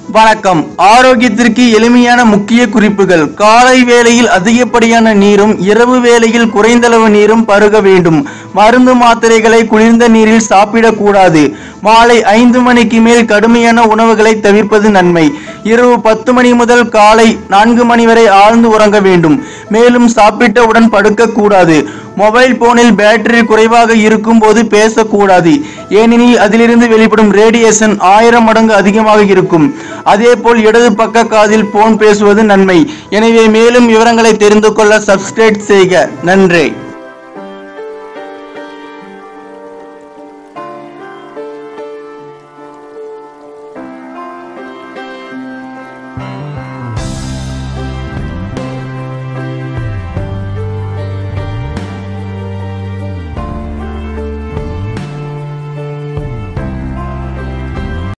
வணக்கம் ஆரோக்கியத்திற்கு எளிமையான முக்கிய குறிப்புகள் காலை வேளையில் அதிகப்படியான நீரும் இரவு வேளையில் குறைந்தளவு நீரும் பருக வேண்டும் மருந்து மாத்திரைகளை குளிர்ந்த நீரில் சாப்பிடக்கூடாது மாலை ஐந்து மணிக்கு மேல் கடுமையான உணவுகளை தவிர்ப்பது நன்மை இரவு பத்து மணி முதல் காலை நான்கு மணி வரை ஆழ்ந்து உறங்க வேண்டும் மேலும் சாப்பிட்டவுடன் படுக்கக்கூடாது மொபைல் போனில் பேட்டரி குறைவாக இருக்கும் போது பேசக்கூடாது ஏனெனில் அதிலிருந்து வெளிப்படும் ரேடியேஷன் ஆயிரம் மடங்கு அதிகமாக இருக்கும் அதேபோல் இடது பக்க காதில் போன் பேசுவது நன்மை எனவே மேலும் விவரங்களை தெரிந்து கொள்ள சப்ஸ்கிரைப் செய்க நன்றி